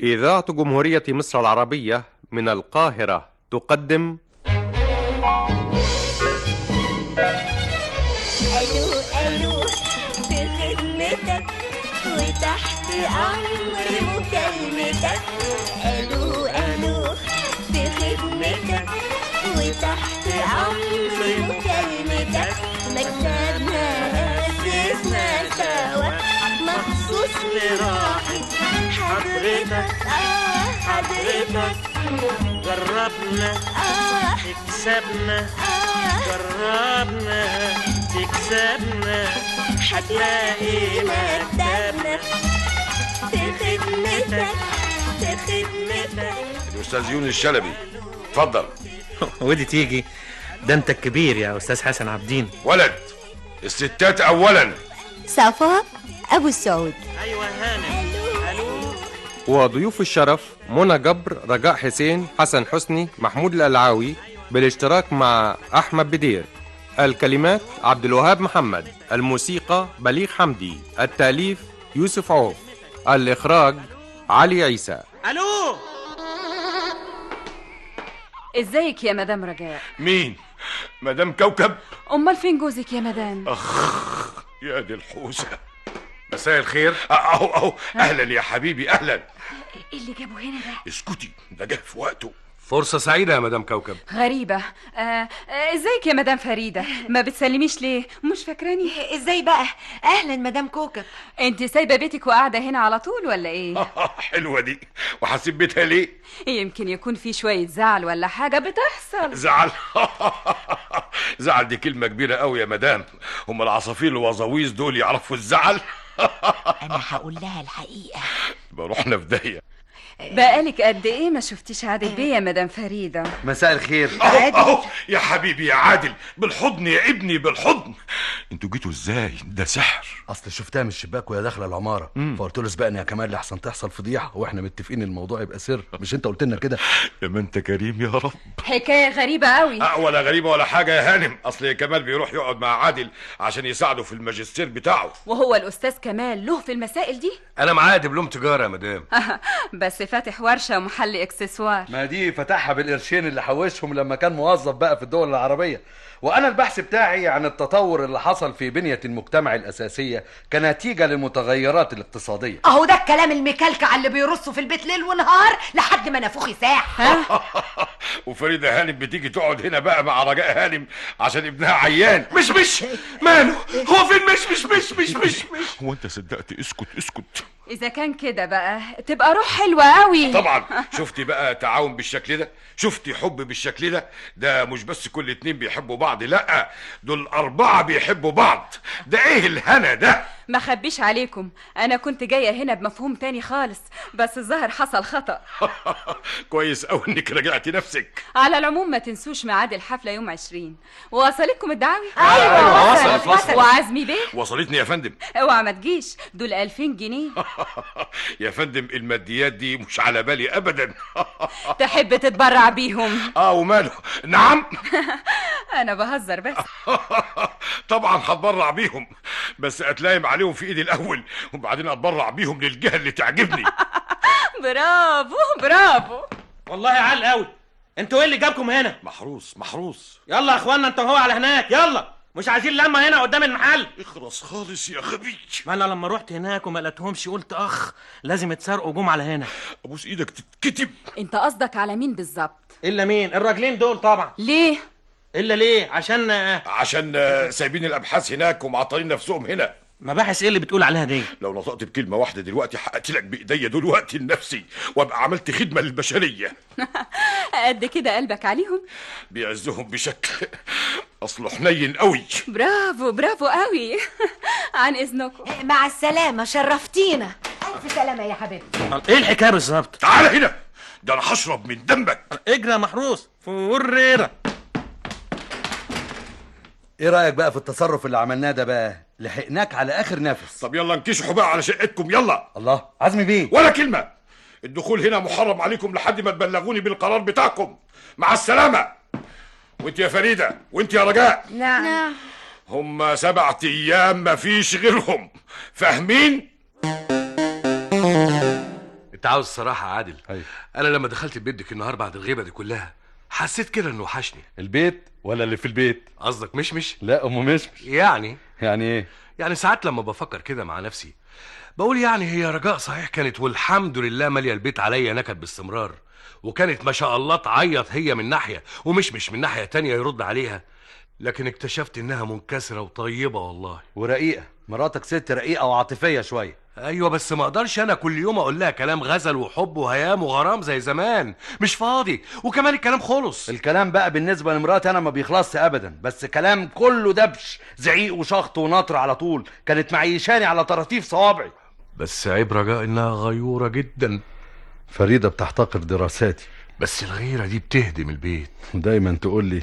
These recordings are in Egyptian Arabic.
إذاعة جمهورية مصر العربية من القاهرة تقدم الو الو في خدمتك وتحت امر مكالمتك الو الو في خدمتك وتحت امر مكالمتك مكتبنا اسسنا سوا مخصوص لراحة حضرتك اه حضرتك جربنا اه تكسبنا اه جربنا تكسبنا هتلاقي مكتبنا في خدمتك في خدمتك الاستاذ يونس الشلبي اتفضل ودي تيجي ده انت الكبير يا استاذ حسن عبدين ولد الستات اولا صفاء أبو السعود ايوه هانم الو وضيوف الشرف منى جبر رجاء حسين حسن حسني محمود الألعاوي بالاشتراك مع أحمد بدير الكلمات عبد الوهاب محمد الموسيقى بليغ حمدي التأليف يوسف عوف الإخراج علي عيسى الو ازيك يا مدام رجاء مين مدام كوكب امال فين جوزك يا مدام اخ يا دي الحوسه مساء الخير اهو اهو اهلا يا حبيبي اهلا ايه اللي جابه هنا ده اسكتي ده جه في وقته فرصة سعيدة يا مدام كوكب غريبة آه آه ازيك يا مدام فريدة ما بتسلميش ليه مش فاكراني ازاي بقى اهلا مدام كوكب انت سايبة بيتك وقاعدة هنا على طول ولا ايه حلوه دي وهسيب بيتها ليه يمكن يكون في شوية زعل ولا حاجة بتحصل زعل زعل دي كلمه كبيره قوي يا مدام هم العصافير الوظاويز دول يعرفوا الزعل انا هقول لها الحقيقه بروحنا في داهيه بقالك قد ايه ما شفتيش عادل بيه يا مدام فريدة مساء الخير اهو عادل. اهو يا حبيبي يا عادل بالحضن يا ابني بالحضن انتوا جيتوا ازاي ده سحر اصل شفتها من الشباك وهي داخله العماره فقلت له سبقني يا كمال لحسن تحصل فضيحه واحنا متفقين الموضوع يبقى سر مش انت قلت لنا كده يا ما انت كريم يا رب حكاية غريبة قوي أه ولا غريبة ولا حاجة يا هانم أصل كمال بيروح يقعد مع عادل عشان يساعده في الماجستير بتاعه وهو الأستاذ كمال له في المسائل دي أنا معايا دبلوم تجارة يا مدام بس فاتح ورشة ومحل اكسسوار ما دي فتحها بالقرشين اللي حوشهم لما كان موظف بقى في الدول العربيه وانا البحث بتاعي عن التطور اللي حصل في بنيه المجتمع الاساسيه كنتيجه للمتغيرات الاقتصاديه اهو ده الكلام المكلكع اللي بيرصوا في البيت ليل ونهار لحد ما نافوخ يساح وفريدة هانم بتيجي تقعد هنا بقى مع رجاء هانم عشان ابنها عيان مش مش ماله هو فين مش مش مش مش مش مش هو انت صدقت اسكت اسكت إذا كان كده بقى تبقى روح حلوة قوي طبعا شفتي بقى تعاون بالشكل ده شفتي حب بالشكل ده ده مش بس كل اتنين بيحبوا بعض لا دول أربعة بيحبوا بعض ده ايه الهنا ده ما خبيش عليكم انا كنت جايه هنا بمفهوم تاني خالص بس الظاهر حصل خطا كويس قوي انك رجعتي نفسك على العموم ما تنسوش ميعاد الحفله يوم 20 وصلتكم الدعاوي ايوه وصلت، وصلت. وعزمي بيه وصلتني يا فندم اوعى ما تجيش دول 2000 جنيه يا فندم الماديات دي مش على بالي ابدا تحب تتبرع بيهم اه وماله نعم انا بهزر بس طبعا هتبرع بيهم بس اتلايم عليهم في ايدي الاول وبعدين اتبرع بيهم للجهه اللي تعجبني برافو برافو والله عال قوي انتوا ايه اللي جابكم هنا محروس محروس يلا يا اخوانا انتوا هو على هناك يلا مش عايزين لما هنا قدام المحل اخرس خالص يا غبي ما انا لما رحت هناك وما لقيتهمش قلت اخ لازم يتسرقوا جم على هنا ابوس ايدك تتكتب انت قصدك على مين بالظبط الا مين الراجلين دول طبعا ليه الا ليه عشان آه، عشان آه، سايبين الابحاث هناك ومعطلين نفسهم هنا مباحث ايه اللي بتقول عليها دي لو نطقت بكلمة واحدة دلوقتي هقتلك بإيديا دلوقتي لنفسي وابقى عملت خدمة للبشرية قد كده قلبك عليهم بيعزهم بشكل أصله حنين قوي برافو برافو قوي عن اذنكم مع السلامه شرفتينا الف سلامه يا حبيبتي ايه الحكايه بالظبط تعال هنا ده أنا هشرب من دمك اجري يا محروس فريرة ايه رايك بقى في التصرف اللي عملناه ده بقى لحقناك على اخر نفس طب يلا انكشحوا بقى على شقتكم يلا الله عزمي بيه ولا كلمة الدخول هنا محرم عليكم لحد ما تبلغوني بالقرار بتاعكم مع السلامة وانت يا فريدة وانت يا رجاء نعم هم سبعة أيام مفيش غيرهم فاهمين؟ انت عاوز الصراحه يا عادل أيوة. انا لما دخلت بيتك النهار بعد الغيبه دي كلها حسيت كده انه وحشني البيت ولا اللي في البيت قصدك مشمش لا ام مش يعني يعني ايه يعني ساعات لما بفكر كده مع نفسي بقول يعني هي رجاء صحيح كانت والحمد لله ماليه البيت عليا نكد باستمرار وكانت ما شاء الله تعيط هي من ناحيه ومش مش من ناحيه تانية يرد عليها لكن اكتشفت انها منكسره وطيبه والله ورقيقه مراتك ست رقيقه وعاطفيه شويه ايوه بس ما اقدرش انا كل يوم اقول لها كلام غزل وحب وهيام وغرام زي زمان مش فاضي وكمان الكلام خلص الكلام بقى بالنسبه لمراتي انا ما بيخلصش ابدا بس كلام كله دبش زعيق وشخط ونطر على طول كانت معيشاني على طراطيف صوابعي بس عيب رجاء انها غيوره جدا فريده بتحتقر دراساتي بس الغيره دي بتهدم البيت دايما تقول لي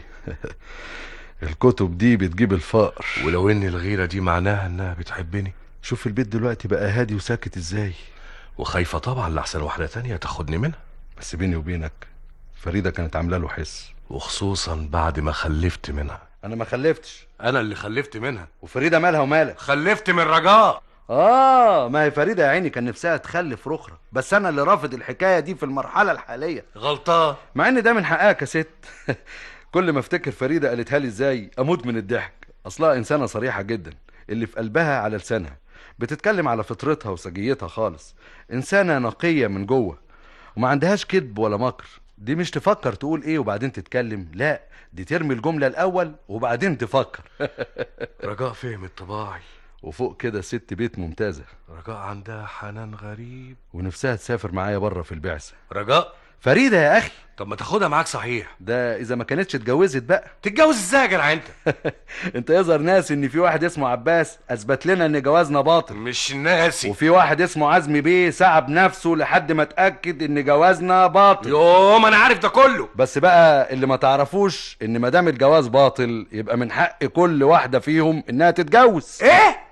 الكتب دي بتجيب الفقر ولو ان الغيره دي معناها انها بتحبني شوف البيت دلوقتي بقى هادي وساكت ازاي وخايفه طبعا لاحسن واحده تانية تاخدني منها بس بيني وبينك فريده كانت عامله له حس وخصوصا بعد ما خلفت منها انا ما خلفتش انا اللي خلفت منها وفريده مالها ومالك خلفت من رجاء اه ما هي فريده يا عيني كان نفسها تخلف رخرة بس انا اللي رافض الحكايه دي في المرحله الحاليه غلطان مع ان ده من حقها يا ست كل ما افتكر فريده قالتها لي ازاي اموت من الضحك اصلها انسانه صريحه جدا اللي في قلبها على لسانها بتتكلم على فطرتها وسجيتها خالص انسانه نقيه من جوه وما عندهاش كذب ولا مكر دي مش تفكر تقول ايه وبعدين تتكلم لا دي ترمي الجمله الاول وبعدين تفكر رجاء فهمت طباعي وفوق كده ست بيت ممتازه رجاء عندها حنان غريب ونفسها تسافر معايا بره في البعثه رجاء فريده يا اخي طب ما تاخدها معاك صحيح ده اذا ما كانتش اتجوزت بقى تتجوز ازاي يا جدع انت انت يظهر ناس ان في واحد اسمه عباس اثبت لنا ان جوازنا باطل مش ناسي وفي واحد اسمه عزمي بيه سعب نفسه لحد ما اتاكد ان جوازنا باطل يوم انا عارف ده كله بس بقى اللي ما تعرفوش ان ما دام الجواز باطل يبقى من حق كل واحده فيهم انها تتجوز ايه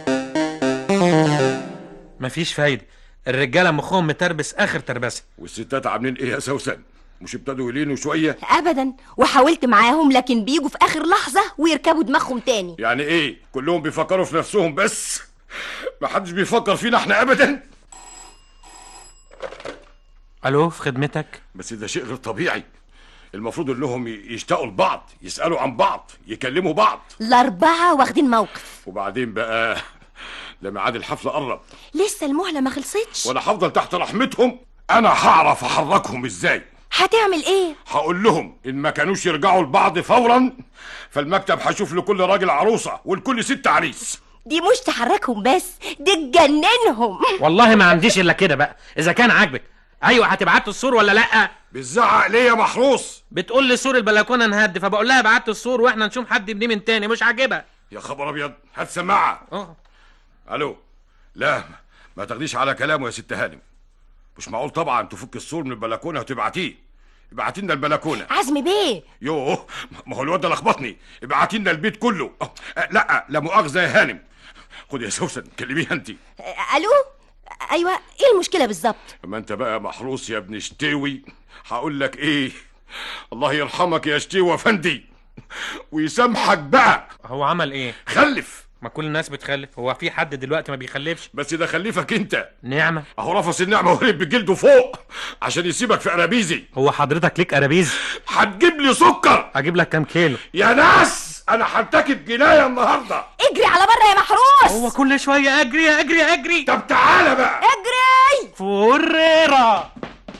مفيش فايده الرجاله مخهم متربس اخر تربسه والستات عاملين ايه يا سوسن مش ابتدوا يلينوا شويه ابدا وحاولت معاهم لكن بيجوا في اخر لحظه ويركبوا دماغهم تاني يعني ايه كلهم بيفكروا في نفسهم بس ما حدش بيفكر فينا احنا ابدا الو في خدمتك بس ده شيء غير طبيعي المفروض انهم ي- يشتاقوا لبعض يسالوا عن بعض يكلموا بعض الاربعه واخدين موقف وبعدين بقى لما عاد الحفله قرب لسه المهله ما خلصتش وانا هفضل تحت رحمتهم انا هعرف احركهم ازاي هتعمل ايه هقول لهم ان ما كانوش يرجعوا لبعض فورا فالمكتب هشوف لكل راجل عروسه ولكل ست عريس دي مش تحركهم بس دي تجننهم والله ما عنديش الا كده بقى اذا كان عاجبك ايوه هتبعتوا السور ولا لا بتزعق ليه يا محروس بتقول لي سور البلكونه نهد فبقول لها بعت السور واحنا نشوف حد يبنيه من تاني مش عاجبها يا خبر ابيض هات سماعه اه الو لا ما تاخديش على كلامه يا ست هانم مش معقول طبعا تفك السور من البلكونه وتبعتيه ابعتي لنا البلكونه عزمي بيه يوه ما هو الواد ده لخبطني ابعتي لنا البيت كله أه أه، لا لا مؤاخذه يا هانم خد يا سوسن كلميها انت آه، الو ايوه ايه المشكله بالظبط اما انت بقى محروس يا ابن شتاوي هقول لك ايه الله يرحمك يا شتيوي افندي ويسامحك بقى هو عمل ايه خلف ما كل الناس بتخلف هو في حد دلوقتي ما بيخلفش بس ده خلفك انت نعمه اهو رفس النعمه وهرب بجلده فوق عشان يسيبك في قرابيزي هو حضرتك ليك قرابيز هتجيب لي سكر اجيب لك كام كيلو يا ناس انا هرتكب جنايه النهارده اجري على بره يا محروس هو كل شويه اجري اجري اجري طب تعالى بقى اجري فريرة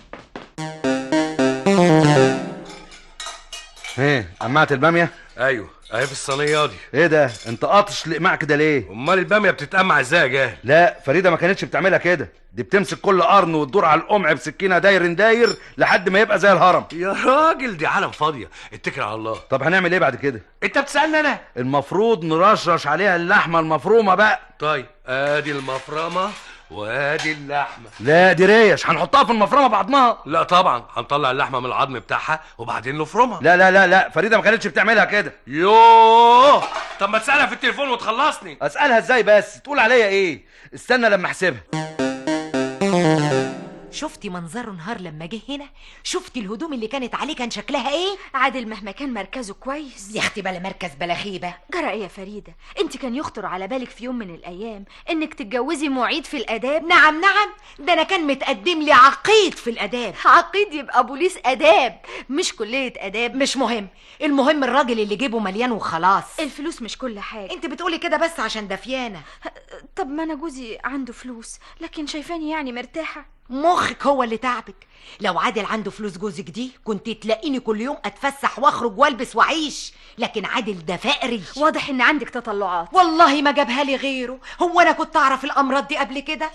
ايه عمعت الباميه ايوه اهي في الصينيه دي ايه ده انت قاطش لقمع كده ليه امال الباميه بتتقمع ازاي يا جاهل لا فريده ما كانتش بتعملها كده دي بتمسك كل قرن وتدور على القمع بسكينه داير داير لحد ما يبقى زي الهرم يا راجل دي عالم فاضيه اتكل على الله طب هنعمل ايه بعد كده انت بتسالني انا المفروض نرشرش عليها اللحمه المفرومه بقى طيب ادي المفرمه وادي اللحمه لا دي ريش هنحطها في المفرمه بعضمها لا طبعا هنطلع اللحمه من العظم بتاعها وبعدين نفرمها لا لا لا لا فريده ما كانتش بتعملها كده يوه طب ما تسالها في التليفون وتخلصني اسالها ازاي بس تقول عليا ايه استنى لما احسبها شفتي منظره نهار لما جه هنا شفتي الهدوم اللي كانت عليه كان شكلها ايه عادل مهما كان مركزه كويس يا اختي بلا مركز بلا خيبه جرى ايه يا فريده انت كان يخطر على بالك في يوم من الايام انك تتجوزي معيد في الاداب نعم نعم ده انا كان متقدم لي عقيد في الاداب عقيد يبقى بوليس اداب مش كليه اداب مش مهم المهم الراجل اللي جيبه مليان وخلاص الفلوس مش كل حاجه انت بتقولي كده بس عشان دفيانه طب ما انا جوزي عنده فلوس لكن شايفاني يعني مرتاحه مخك هو اللي تعبك لو عادل عنده فلوس جوزك دي كنت تلاقيني كل يوم اتفسح واخرج والبس واعيش لكن عادل ده فقري واضح ان عندك تطلعات والله ما جابها لي غيره هو انا كنت اعرف الامراض دي قبل كده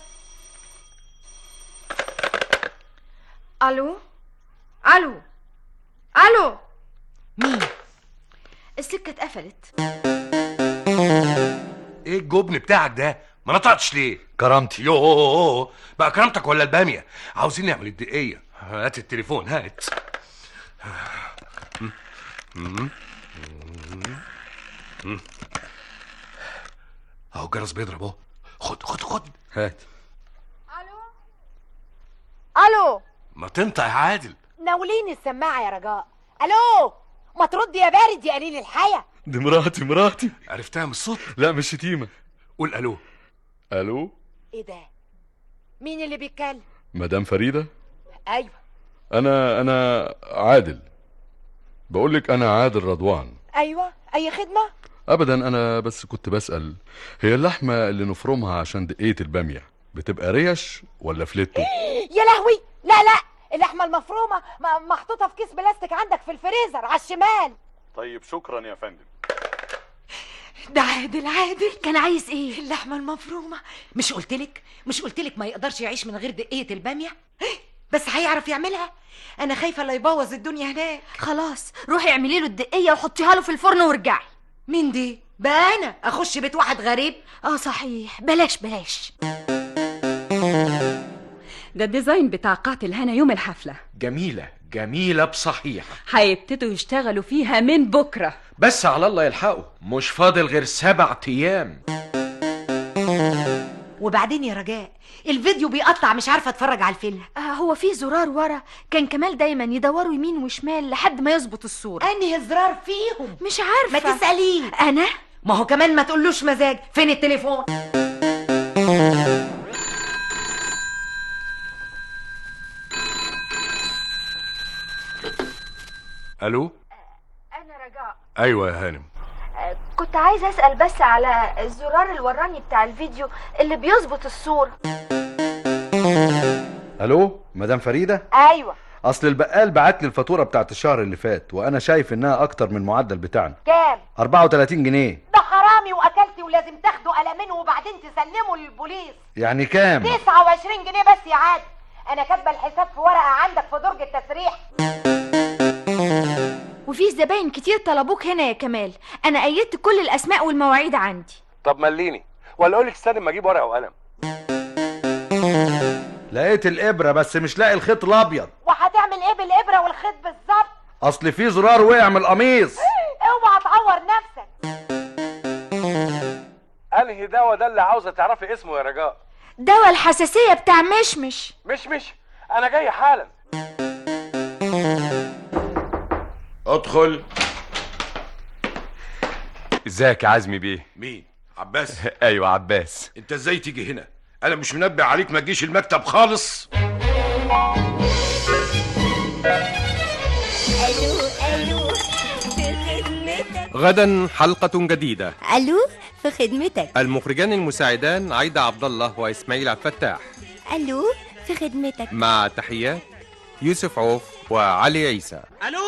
الو الو الو مين السكه اتقفلت ايه الجبن بتاعك ده ما نطقتش ليه كرامتي يوه بقى كرامتك ولا الباميه عاوزين نعمل الدقيه هات التليفون هات اهو الجرس بيضرب اهو خد خد خد هات الو ما تنطق يا عادل ناوليني السماعه يا رجاء الو ما تردي يا بارد يا قليل الحياه دي مراتي مراتي عرفتها من الصوت لا مش شتيمه قول الو الو ايه ده مين اللي بيتكلم مدام فريده ايوه انا انا عادل بقول لك انا عادل رضوان ايوه اي خدمه ابدا انا بس كنت بسال هي اللحمه اللي نفرمها عشان دقيه الباميه بتبقى ريش ولا فليتو يا لهوي لا لا اللحمه المفرومه م- محطوطه في كيس بلاستيك عندك في الفريزر على الشمال طيب شكرا يا فندم ده عادل عادل كان عايز ايه اللحمه المفرومه مش قلتلك مش قلتلك ما يقدرش يعيش من غير دقيه الباميه بس هيعرف يعملها انا خايفه لا يبوظ الدنيا هناك خلاص روحي اعملي له الدقيه وحطيها له في الفرن وارجعي مين دي بقى انا اخش بيت واحد غريب اه صحيح بلاش بلاش ده الديزاين بتاع قاعة الهنا يوم الحفلة جميلة جميلة بصحيح هيبتدوا يشتغلوا فيها من بكرة بس على الله يلحقوا مش فاضل غير سبع أيام وبعدين يا رجاء الفيديو بيقطع مش عارفه اتفرج على الفيلم آه هو في زرار ورا كان كمال دايما يدوروا يمين وشمال لحد ما يظبط الصوره انهي زرار فيهم مش عارفه ما تساليه انا ما هو كمان ما تقولوش مزاج فين التليفون الو انا رجاء ايوه يا هانم كنت عايزه اسال بس على الزرار الوراني بتاع الفيديو اللي بيظبط الصوره الو مدام فريده ايوه اصل البقال بعت لي الفاتوره بتاعت الشهر اللي فات وانا شايف انها اكتر من المعدل بتاعنا كام 34 جنيه ده حرامي واكلتي ولازم تاخدوا قلمين وبعدين تسلموا للبوليس يعني كام 29 جنيه بس يا عادل انا كاتبه الحساب في ورقه عندك في درج التسريح وفي زباين كتير طلبوك هنا يا كمال انا ايدت كل الاسماء والمواعيد عندي طب مليني ولا اقول لك استنى ما اجيب ورقه وقلم لقيت الابره بس مش لاقي الخيط الابيض وهتعمل ايه بالابره والخيط بالظبط اصل في زرار وقع من القميص اوعى تعور نفسك انهي دواء ده اللي عاوزه تعرفي اسمه يا رجاء دواء الحساسيه بتاع مشمش مش مش انا جاي حالا ادخل ازيك يا عزمي بيه مين عباس ايوه عباس انت ازاي تيجي هنا انا مش منبه عليك ما تجيش المكتب خالص الو الو في خدمتك غدا حلقة جديدة الو في خدمتك المخرجان المساعدان عايدة عبد الله وإسماعيل عبد الفتاح الو في خدمتك مع تحيات يوسف عوف وعلي عيسى الو